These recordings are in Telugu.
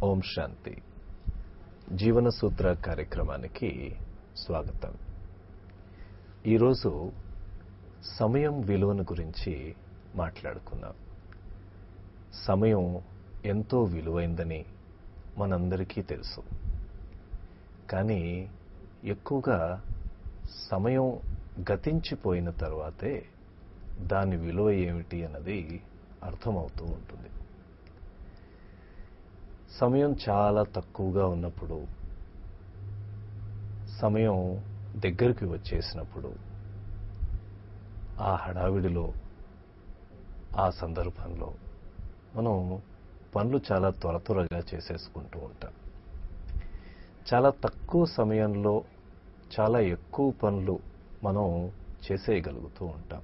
ఓం శాంతి జీవన సూత్ర కార్యక్రమానికి స్వాగతం ఈరోజు సమయం విలువను గురించి మాట్లాడుకుందాం సమయం ఎంతో విలువైందని మనందరికీ తెలుసు కానీ ఎక్కువగా సమయం గతించిపోయిన తర్వాతే దాని విలువ ఏమిటి అన్నది అర్థమవుతూ ఉంటుంది సమయం చాలా తక్కువగా ఉన్నప్పుడు సమయం దగ్గరికి వచ్చేసినప్పుడు ఆ హడావిడిలో ఆ సందర్భంలో మనం పనులు చాలా త్వర త్వరగా చేసేసుకుంటూ ఉంటాం చాలా తక్కువ సమయంలో చాలా ఎక్కువ పనులు మనం చేసేయగలుగుతూ ఉంటాం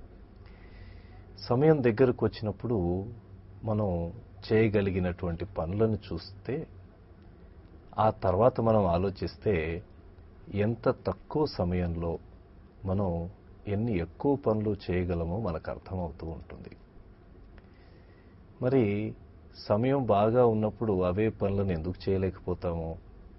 సమయం దగ్గరకు వచ్చినప్పుడు మనం చేయగలిగినటువంటి పనులను చూస్తే ఆ తర్వాత మనం ఆలోచిస్తే ఎంత తక్కువ సమయంలో మనం ఎన్ని ఎక్కువ పనులు చేయగలమో మనకు అర్థమవుతూ ఉంటుంది మరి సమయం బాగా ఉన్నప్పుడు అవే పనులను ఎందుకు చేయలేకపోతాము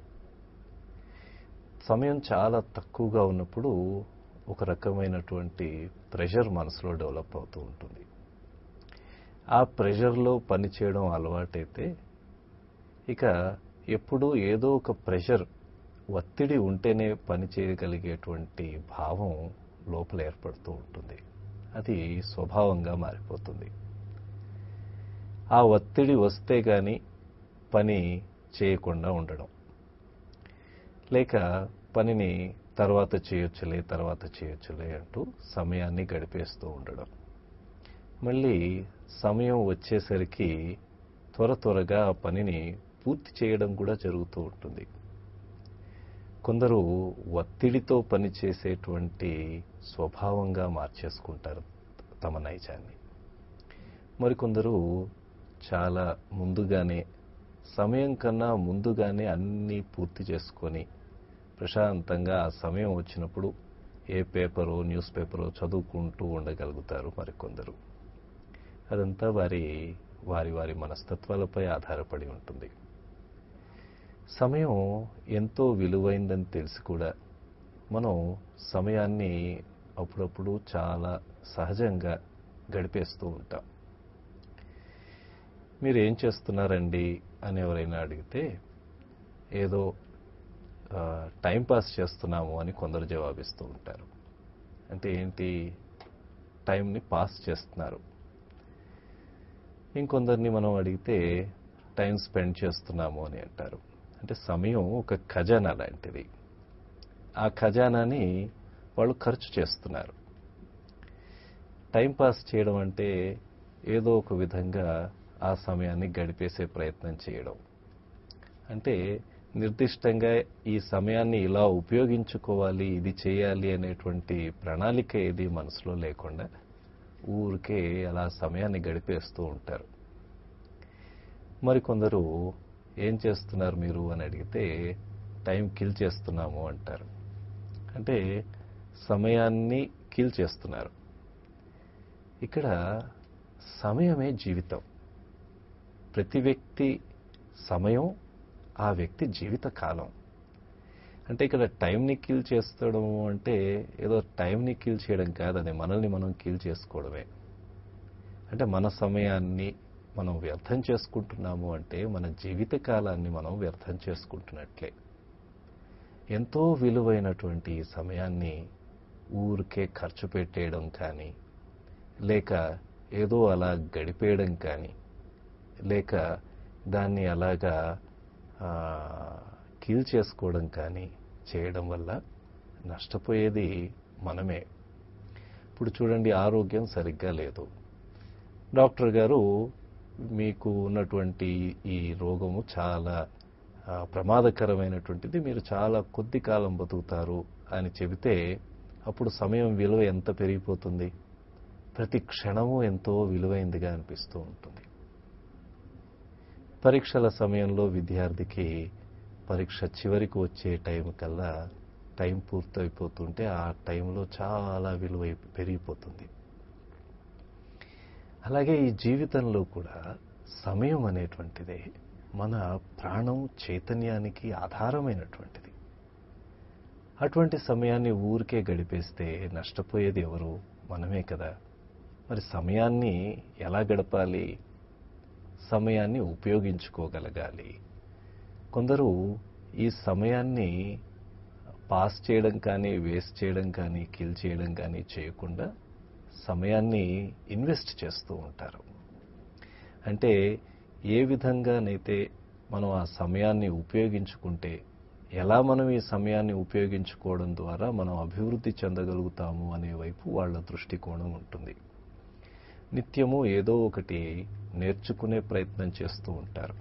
సమయం చాలా తక్కువగా ఉన్నప్పుడు ఒక రకమైనటువంటి ప్రెషర్ మనసులో డెవలప్ అవుతూ ఉంటుంది ఆ ప్రెషర్లో పని చేయడం అలవాటైతే ఇక ఎప్పుడూ ఏదో ఒక ప్రెషర్ ఒత్తిడి ఉంటేనే పని చేయగలిగేటువంటి భావం లోపల ఏర్పడుతూ ఉంటుంది అది స్వభావంగా మారిపోతుంది ఆ ఒత్తిడి వస్తే గాని పని చేయకుండా ఉండడం లేక పనిని తర్వాత చేయొచ్చులే తర్వాత చేయొచ్చులే అంటూ సమయాన్ని గడిపేస్తూ ఉండడం మళ్ళీ సమయం వచ్చేసరికి త్వర త్వరగా ఆ పనిని పూర్తి చేయడం కూడా జరుగుతూ ఉంటుంది కొందరు ఒత్తిడితో పనిచేసేటువంటి స్వభావంగా మార్చేసుకుంటారు తమ నైజాన్ని మరికొందరు చాలా ముందుగానే సమయం కన్నా ముందుగానే అన్నీ పూర్తి చేసుకొని ప్రశాంతంగా ఆ సమయం వచ్చినప్పుడు ఏ పేపరో న్యూస్ పేపరో చదువుకుంటూ ఉండగలుగుతారు మరికొందరు అదంతా వారి వారి వారి మనస్తత్వాలపై ఆధారపడి ఉంటుంది సమయం ఎంతో విలువైందని తెలిసి కూడా మనం సమయాన్ని అప్పుడప్పుడు చాలా సహజంగా గడిపేస్తూ ఉంటాం మీరు ఏం చేస్తున్నారండి అని ఎవరైనా అడిగితే ఏదో టైం పాస్ చేస్తున్నాము అని కొందరు జవాబిస్తూ ఉంటారు అంటే ఏంటి టైంని పాస్ చేస్తున్నారు ఇంకొందరిని మనం అడిగితే టైం స్పెండ్ చేస్తున్నాము అని అంటారు అంటే సమయం ఒక ఖజానా లాంటిది ఆ ఖజానాని వాళ్ళు ఖర్చు చేస్తున్నారు టైం పాస్ చేయడం అంటే ఏదో ఒక విధంగా ఆ సమయాన్ని గడిపేసే ప్రయత్నం చేయడం అంటే నిర్దిష్టంగా ఈ సమయాన్ని ఇలా ఉపయోగించుకోవాలి ఇది చేయాలి అనేటువంటి ప్రణాళిక ఏది మనసులో లేకుండా ఊరికే అలా సమయాన్ని గడిపేస్తూ ఉంటారు మరికొందరు ఏం చేస్తున్నారు మీరు అని అడిగితే టైం కిల్ చేస్తున్నాము అంటారు అంటే సమయాన్ని కిల్ చేస్తున్నారు ఇక్కడ సమయమే జీవితం ప్రతి వ్యక్తి సమయం ఆ వ్యక్తి జీవిత కాలం అంటే ఇక్కడ టైంని కిల్ చేస్తడం అంటే ఏదో టైంని కిల్ చేయడం కాదు అది మనల్ని మనం కిల్ చేసుకోవడమే అంటే మన సమయాన్ని మనం వ్యర్థం చేసుకుంటున్నాము అంటే మన జీవిత కాలాన్ని మనం వ్యర్థం చేసుకుంటున్నట్లే ఎంతో విలువైనటువంటి సమయాన్ని ఊరికే ఖర్చు పెట్టేయడం కానీ లేక ఏదో అలా గడిపేయడం కానీ లేక దాన్ని అలాగా కీల్ చేసుకోవడం కానీ చేయడం వల్ల నష్టపోయేది మనమే ఇప్పుడు చూడండి ఆరోగ్యం సరిగ్గా లేదు డాక్టర్ గారు మీకు ఉన్నటువంటి ఈ రోగము చాలా ప్రమాదకరమైనటువంటిది మీరు చాలా కొద్ది కాలం బతుకుతారు అని చెబితే అప్పుడు సమయం విలువ ఎంత పెరిగిపోతుంది ప్రతి క్షణము ఎంతో విలువైందిగా అనిపిస్తూ ఉంటుంది పరీక్షల సమయంలో విద్యార్థికి పరీక్ష చివరికి వచ్చే టైం కల్లా టైం పూర్తయిపోతుంటే ఆ టైంలో చాలా విలువ పెరిగిపోతుంది అలాగే ఈ జీవితంలో కూడా సమయం అనేటువంటిదే మన ప్రాణం చైతన్యానికి ఆధారమైనటువంటిది అటువంటి సమయాన్ని ఊరికే గడిపేస్తే నష్టపోయేది ఎవరు మనమే కదా మరి సమయాన్ని ఎలా గడపాలి సమయాన్ని ఉపయోగించుకోగలగాలి కొందరు ఈ సమయాన్ని పాస్ చేయడం కానీ వేస్ట్ చేయడం కానీ కిల్ చేయడం కానీ చేయకుండా సమయాన్ని ఇన్వెస్ట్ చేస్తూ ఉంటారు అంటే ఏ విధంగానైతే మనం ఆ సమయాన్ని ఉపయోగించుకుంటే ఎలా మనం ఈ సమయాన్ని ఉపయోగించుకోవడం ద్వారా మనం అభివృద్ధి చెందగలుగుతాము అనే వైపు వాళ్ళ దృష్టికోణం ఉంటుంది నిత్యము ఏదో ఒకటి నేర్చుకునే ప్రయత్నం చేస్తూ ఉంటారు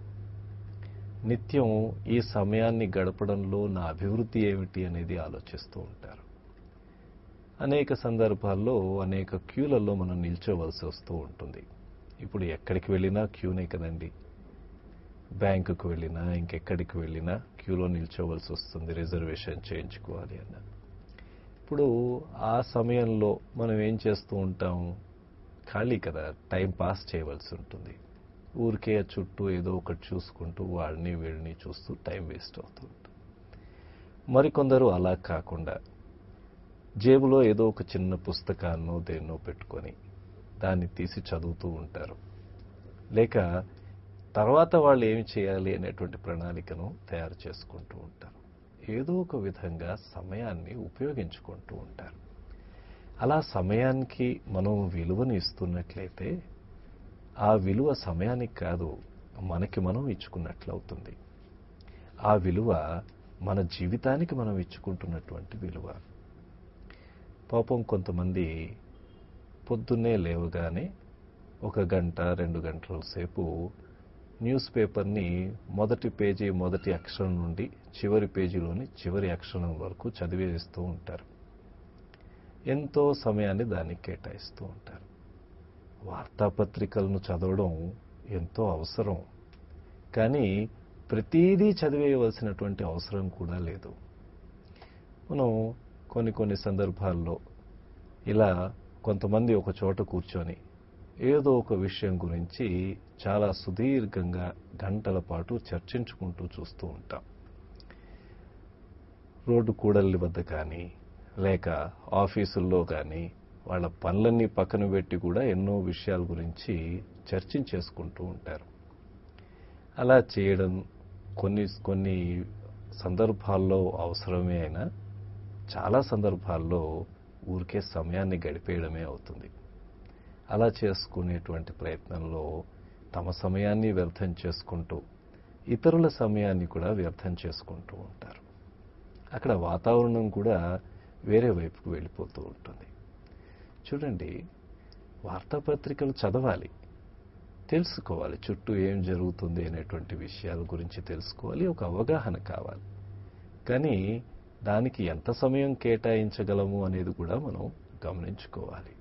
నిత్యం ఈ సమయాన్ని గడపడంలో నా అభివృద్ధి ఏమిటి అనేది ఆలోచిస్తూ ఉంటారు అనేక సందర్భాల్లో అనేక క్యూలలో మనం నిల్చోవలసి వస్తూ ఉంటుంది ఇప్పుడు ఎక్కడికి వెళ్ళినా క్యూనే కదండి బ్యాంకుకు వెళ్ళినా ఇంకెక్కడికి వెళ్ళినా క్యూలో నిల్చోవలసి వస్తుంది రిజర్వేషన్ చేయించుకోవాలి అన్న ఇప్పుడు ఆ సమయంలో మనం ఏం చేస్తూ ఉంటాం ఖాళీ కదా టైం పాస్ చేయవలసి ఉంటుంది ఊరికే చుట్టూ ఏదో ఒకటి చూసుకుంటూ వాళ్ళని వీళ్ళని చూస్తూ టైం వేస్ట్ అవుతూ ఉంటుంది మరికొందరు అలా కాకుండా జేబులో ఏదో ఒక చిన్న పుస్తకాన్నో దేన్నో పెట్టుకొని దాన్ని తీసి చదువుతూ ఉంటారు లేక తర్వాత వాళ్ళు ఏమి చేయాలి అనేటువంటి ప్రణాళికను తయారు చేసుకుంటూ ఉంటారు ఏదో ఒక విధంగా సమయాన్ని ఉపయోగించుకుంటూ ఉంటారు అలా సమయానికి మనం విలువను ఇస్తున్నట్లయితే ఆ విలువ సమయానికి కాదు మనకి మనం ఇచ్చుకున్నట్లవుతుంది ఆ విలువ మన జీవితానికి మనం ఇచ్చుకుంటున్నటువంటి విలువ పాపం కొంతమంది పొద్దున్నే లేవగానే ఒక గంట రెండు గంటల సేపు న్యూస్ పేపర్ని మొదటి పేజీ మొదటి అక్షరం నుండి చివరి పేజీలోని చివరి అక్షరం వరకు చదివేస్తూ ఉంటారు ఎంతో సమయాన్ని దానికి కేటాయిస్తూ ఉంటారు వార్తాపత్రికలను చదవడం ఎంతో అవసరం కానీ ప్రతిదీ చదివేయవలసినటువంటి అవసరం కూడా లేదు మనం కొన్ని కొన్ని సందర్భాల్లో ఇలా కొంతమంది ఒక చోట కూర్చొని ఏదో ఒక విషయం గురించి చాలా సుదీర్ఘంగా గంటల పాటు చర్చించుకుంటూ చూస్తూ ఉంటాం రోడ్డు కూడలి వద్ద కానీ లేక ఆఫీసుల్లో కానీ వాళ్ళ పనులన్నీ పక్కన పెట్టి కూడా ఎన్నో విషయాల గురించి చర్చించేసుకుంటూ ఉంటారు అలా చేయడం కొన్ని కొన్ని సందర్భాల్లో అవసరమే అయినా చాలా సందర్భాల్లో ఊరికే సమయాన్ని గడిపేయడమే అవుతుంది అలా చేసుకునేటువంటి ప్రయత్నంలో తమ సమయాన్ని వ్యర్థం చేసుకుంటూ ఇతరుల సమయాన్ని కూడా వ్యర్థం చేసుకుంటూ ఉంటారు అక్కడ వాతావరణం కూడా వేరే వైపుకు వెళ్ళిపోతూ ఉంటుంది చూడండి వార్తాపత్రికలు చదవాలి తెలుసుకోవాలి చుట్టూ ఏం జరుగుతుంది అనేటువంటి విషయాల గురించి తెలుసుకోవాలి ఒక అవగాహన కావాలి కానీ దానికి ఎంత సమయం కేటాయించగలము అనేది కూడా మనం గమనించుకోవాలి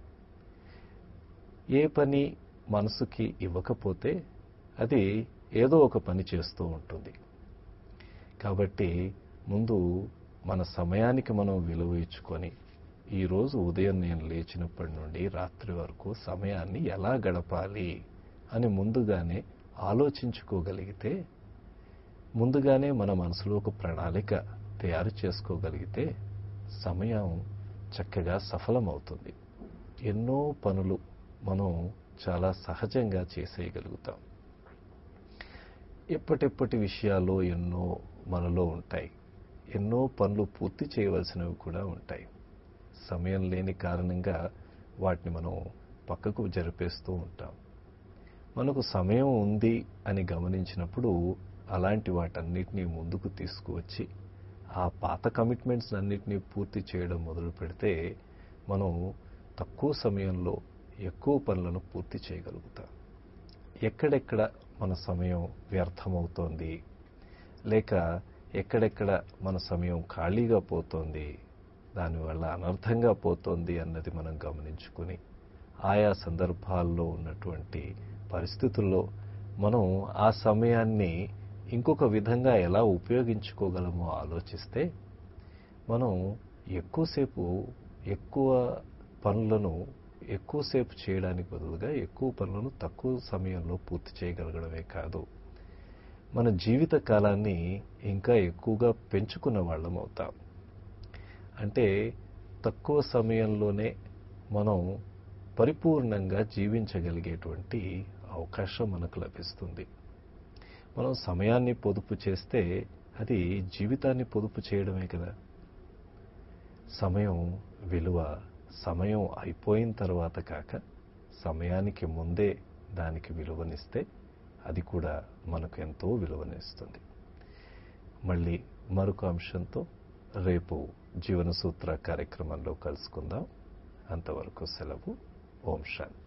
ఏ పని మనసుకి ఇవ్వకపోతే అది ఏదో ఒక పని చేస్తూ ఉంటుంది కాబట్టి ముందు మన సమయానికి మనం విలువ ఇచ్చుకొని ఈరోజు ఉదయం నేను లేచినప్పటి నుండి రాత్రి వరకు సమయాన్ని ఎలా గడపాలి అని ముందుగానే ఆలోచించుకోగలిగితే ముందుగానే మన మనసులో ఒక ప్రణాళిక తయారు చేసుకోగలిగితే సమయం చక్కగా సఫలమవుతుంది ఎన్నో పనులు మనం చాలా సహజంగా చేసేయగలుగుతాం ఎప్పటెప్పటి విషయాలు ఎన్నో మనలో ఉంటాయి ఎన్నో పనులు పూర్తి చేయవలసినవి కూడా ఉంటాయి సమయం లేని కారణంగా వాటిని మనం పక్కకు జరిపేస్తూ ఉంటాం మనకు సమయం ఉంది అని గమనించినప్పుడు అలాంటి వాటన్నిటినీ ముందుకు తీసుకువచ్చి ఆ పాత కమిట్మెంట్స్ అన్నిటినీ పూర్తి చేయడం మొదలు పెడితే మనం తక్కువ సమయంలో ఎక్కువ పనులను పూర్తి చేయగలుగుతాం ఎక్కడెక్కడ మన సమయం వ్యర్థమవుతోంది లేక ఎక్కడెక్కడ మన సమయం ఖాళీగా పోతోంది దానివల్ల అనర్థంగా పోతోంది అన్నది మనం గమనించుకుని ఆయా సందర్భాల్లో ఉన్నటువంటి పరిస్థితుల్లో మనం ఆ సమయాన్ని ఇంకొక విధంగా ఎలా ఉపయోగించుకోగలమో ఆలోచిస్తే మనం ఎక్కువసేపు ఎక్కువ పనులను ఎక్కువసేపు చేయడానికి బదులుగా ఎక్కువ పనులను తక్కువ సమయంలో పూర్తి చేయగలగడమే కాదు మన జీవిత కాలాన్ని ఇంకా ఎక్కువగా పెంచుకున్న వాళ్ళం అవుతాం అంటే తక్కువ సమయంలోనే మనం పరిపూర్ణంగా జీవించగలిగేటువంటి అవకాశం మనకు లభిస్తుంది మనం సమయాన్ని పొదుపు చేస్తే అది జీవితాన్ని పొదుపు చేయడమే కదా సమయం విలువ సమయం అయిపోయిన తర్వాత కాక సమయానికి ముందే దానికి విలువనిస్తే అది కూడా మనకు ఎంతో విలువనిస్తుంది మళ్ళీ మరొక అంశంతో రేపు జీవన సూత్ర కార్యక్రమంలో కలుసుకుందాం అంతవరకు సెలవు ఓం శాంతి